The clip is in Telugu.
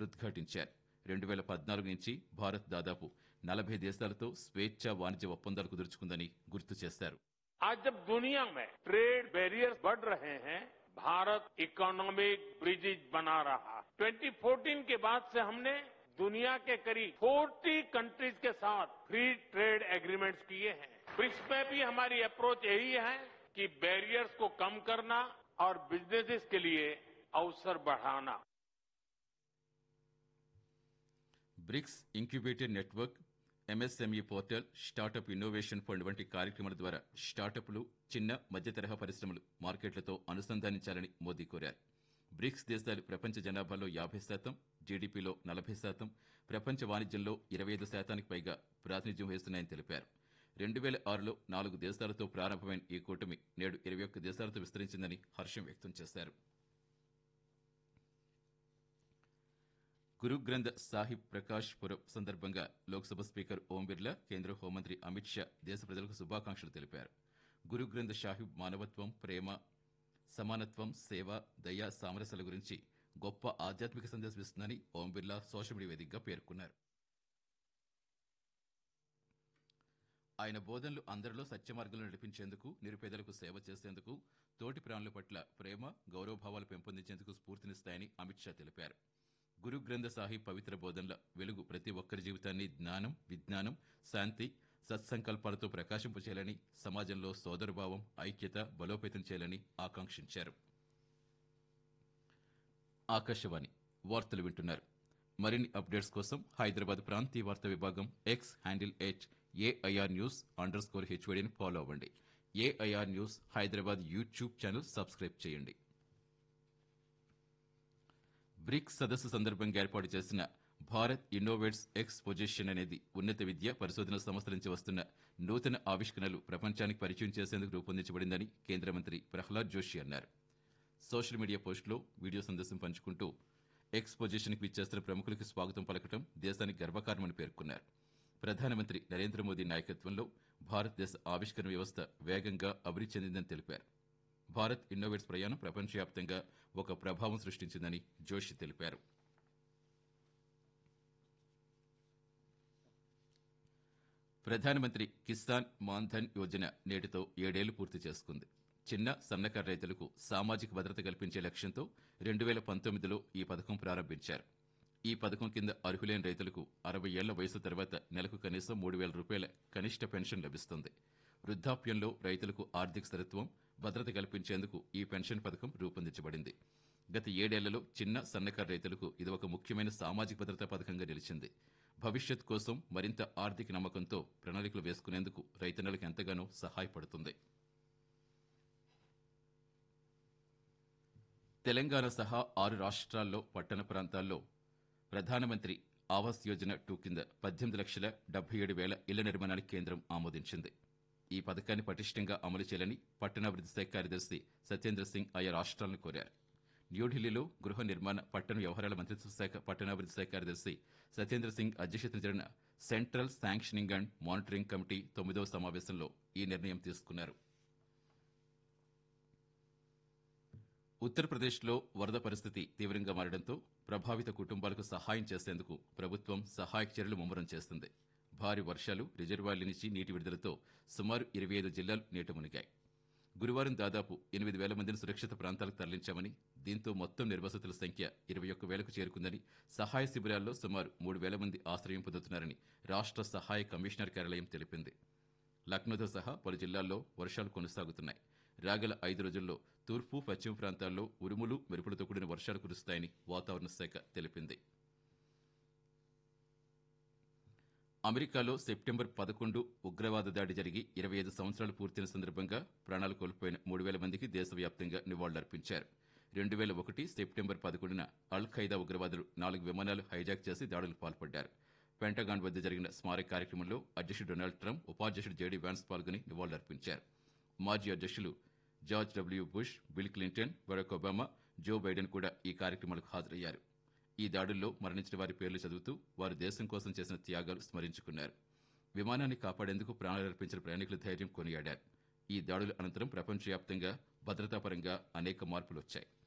పునరుద్ఘాటించారు రెండు వేల పద్నాలుగు నుంచి భారత్ దాదాపు నలభై దేశాలతో స్వేచ్ఛ వాణిజ్య ఒప్పందాలు కుదుర్చుకుందని గుర్తు చేశారు आज जब दुनिया में ट्रेड बैरियर्स बढ़ रहे हैं भारत इकोनॉमिक ब्रिजेज बना रहा 2014 के बाद से हमने दुनिया के करीब 40 कंट्रीज के साथ फ्री ट्रेड एग्रीमेंट्स किए हैं ब्रिक्स में भी हमारी अप्रोच यही है कि बैरियर्स को कम करना और बिजनेसेस के लिए अवसर बढ़ाना BRICS incubator network MSME portal startup innovation fund వంటి కార్యక్రమాల ద్వారా స్టార్టప్లు చిన్న మధ్య తరహా పరిశ్రమలు మార్కెట్లతో అనుసంధానించాలని మోదీ కోరారు బ్రిక్స్ దేశాలు ప్రపంచ జనాభాలో యాభై శాతం జీడీపీలో నలభై శాతం ప్రపంచ వాణిజ్యంలో ఇరవై ఐదు శాతానికి పైగా ప్రాతినిధ్యం వహిస్తున్నాయని తెలిపారు రెండు వేల ఆరులో నాలుగు దేశాలతో ప్రారంభమైన ఈ కూటమి నేడు ఇరవై ఒక్క దేశాలతో విస్తరించిందని హర్షం వ్యక్తం చేశారు గురు గ్రంథ్ సాహిబ్ ప్రకాష్ పురబ్ సందర్భంగా లోక్సభ స్పీకర్ ఓం బిర్లా కేంద్ర హోంమంత్రి అమిత్ షా దేశ ప్రజలకు శుభాకాంక్షలు తెలిపారు గురు గ్రంథ్ సాహిబ్ మానవత్వం ప్రేమ సమానత్వం సేవ దయ సామరస్యాల గురించి గొప్ప ఆధ్యాత్మిక సందేశం ఇస్తుందని ఓం బిర్లా సోషల్ మీడియా వేదికగా పేర్కొన్నారు ఆయన బోధనలు అందరిలో సత్యమార్గంలో నడిపించేందుకు నిరుపేదలకు సేవ చేసేందుకు తోటి ప్రాణుల పట్ల ప్రేమ గౌరవభావాలు పెంపొందించేందుకు స్ఫూర్తినిస్తాయని అమిత్ షా తెలిపారు గురు గ్రంథ సాహిబ్ పవిత్ర బోధనల వెలుగు ప్రతి ఒక్కరి జీవితాన్ని జ్ఞానం విజ్ఞానం శాంతి సత్సంకల్పాలతో ప్రకాశింపచేయాలని సమాజంలో సోదరభావం ఐక్యత బలోపేతం చేయాలని ఆకాంక్షించారు ఆకాశవాణి వార్తలు వింటున్నారు మరిన్ని అప్డేట్స్ కోసం హైదరాబాద్ ప్రాంతీయ వార్తా విభాగం X handle at AIR news underscore హెచ్వడిని ఫాలో అవ్వండి AIR news Hyderabad YouTube channel subscribe చేయండి బ్రిక్స్ సదస్సు సందర్భంగా ఏర్పాటు చేసిన భారత్ ఇన్నోవేట్స్ ఎక్స్ పొజిషన్ అనేది ఉన్నత విద్య పరిశోధన సంస్థల నుంచి వస్తున్న నూతన ఆవిష్కరణలు ప్రపంచానికి పరిచయం చేసేందుకు రూపొందించబడిందని కేంద్ర మంత్రి ప్రహ్లాద్ జోషి అన్నారు సోషల్ మీడియా పోస్టులో వీడియో సందేశం పంచుకుంటూ ఎక్స్ పొజిషన్కి విచ్చేస్తున్న ప్రముఖులకు స్వాగతం పలకటం దేశానికి గర్వకారణమని పేర్కొన్నారు ప్రధానమంత్రి నరేంద్ర మోదీ నాయకత్వంలో భారతదేశ ఆవిష్కరణ వ్యవస్థ వేగంగా అభివృద్ధి చెందిందని తెలిపారు భారత్ ఇన్నోవేట్స్ ప్రయాణం ప్రపంచవ్యాప్తంగా ఒక ప్రభావం సృష్టించిందని జోషి తెలిపారు ప్రధానమంత్రి కిసాన్ మాన్ధన్ యోజన నేటితో ఏడేళ్లు పూర్తి చేసుకుంది చిన్న సన్నకారు రైతులకు సామాజిక భద్రత కల్పించే లక్ష్యంతో రెండు వేల పంతొమ్మిదిలో ఈ పథకం ప్రారంభించారు ఈ పథకం కింద అర్హులైన రైతులకు అరవై ఏళ్ల వయసు తర్వాత నెలకు కనీసం మూడు వేల రూపాయల కనిష్ట పెన్షన్ లభిస్తుంది వృద్ధాప్యంలో రైతులకు ఆర్థిక స్థిరత్వం భద్రత కల్పించేందుకు ఈ పెన్షన్ పథకం రూపొందించబడింది గత ఏడేళ్లలో చిన్న సన్నకారు రైతులకు ఇది ఒక ముఖ్యమైన సామాజిక భద్రతా పథకంగా నిలిచింది భవిష్యత్ కోసం మరింత ఆర్థిక నమ్మకంతో ప్రణాళికలు వేసుకునేందుకు రైతన్నలకు ఎంతగానో సహాయపడుతుంది తెలంగాణ సహా ఆరు రాష్ట్రాల్లో పట్టణ ప్రాంతాల్లో ప్రధానమంత్రి ఆవాస్ యోజన టూ కింద పద్దెనిమిది లక్షల డెబ్బై ఏడు వేల ఇళ్ల నిర్మాణానికి కేంద్రం ఆమోదించింది ఈ పథకాన్ని పటిష్టంగా అమలు చేయాలని పట్టణాభివృద్ధి శాఖ కార్యదర్శి సత్యేంద్ర సింగ్ ఆయా రాష్ట్రాలను కోరారు న్యూఢిల్లీలో గృహ నిర్మాణ పట్టణ వ్యవహారాల మంత్రిత్వ శాఖ పట్టణాభివృద్ధి శాఖ కార్యదర్శి సత్యేంద్ర సింగ్ అధ్యక్షతన జరిగిన central sanctioning and monitoring committee తొమ్మిదవ సమావేశంలో ఈ నిర్ణయం తీసుకున్నారు ఉత్తరప్రదేశ్లో వరద పరిస్థితి తీవ్రంగా మారడంతో ప్రభావిత కుటుంబాలకు సహాయం చేసేందుకు ప్రభుత్వం సహాయక చర్యలు ముమ్మరం చేస్తుంది భారీ వర్షాలు రిజర్వాయర్ల నుంచి నీటి విడుదలతో సుమారు ఇరవై ఐదు జిల్లాలు నీట మునిగాయి గురువారం దాదాపు ఎనిమిది వేల మందిని సురక్షిత ప్రాంతాలకు తరలించామని దీంతో మొత్తం నిర్వసతుల సంఖ్య ఇరవై ఒక్క వేలకు చేరుకుందని సహాయ శిబిరాల్లో సుమారు మూడు వేల మంది ఆశ్రయం పొందుతున్నారని రాష్ట్ర సహాయ కమిషనర్ కార్యాలయం తెలిపింది లక్నోతో సహా పలు జిల్లాల్లో వర్షాలు కొనసాగుతున్నాయి రాగల ఐదు రోజుల్లో తూర్పు పశ్చిమ ప్రాంతాల్లో ఉరుములు మెరుపులతో కూడిన వర్షాలు కురుస్తాయని వాతావరణ శాఖ తెలిపింది అమెరికాలో సెప్టెంబర్ పదకొండు ఉగ్రవాద దాడి జరిగి ఇరవై ఐదు సంవత్సరాలు పూర్తయిన సందర్భంగా ప్రాణాలు కోల్పోయిన మూడు వేల మందికి దేశవ్యాప్తంగా నివాళులర్పించారు రెండు వేల ఒకటి సెప్టెంబర్ పదకొండున అల్ ఖైదా ఉగ్రవాదులు నాలుగు విమానాలు హైజాక్ చేసి దాడులకు పాల్పడ్డారు పెంటగాన్ వద్ద జరిగిన స్మారక కార్యక్రమంలో అధ్యక్షుడు డొనాల్డ్ ట్రంప్ ఉపాధ్యక్షుడు జేడీ వ్యాన్స్ పాల్గొని నివాళులర్పించారు మాజీ అధ్యక్షులు George W Bush Bill Clinton Barack Obama Joe Biden కూడా ఈ కార్యక్రమాలకు హాజరయ్యారు ఈ దాడుల్లో మరణించిన వారి పేర్లు చదువుతూ వారు దేశం కోసం చేసిన త్యాగాలు స్మరించుకున్నారు విమానాన్ని కాపాడేందుకు ప్రాణాలర్పించిన ప్రయాణికుల ధైర్యం కొనియాడారు ఈ దాడుల అనంతరం ప్రపంచవ్యాప్తంగా భద్రతాపరంగా అనేక మార్పులు వచ్చాయి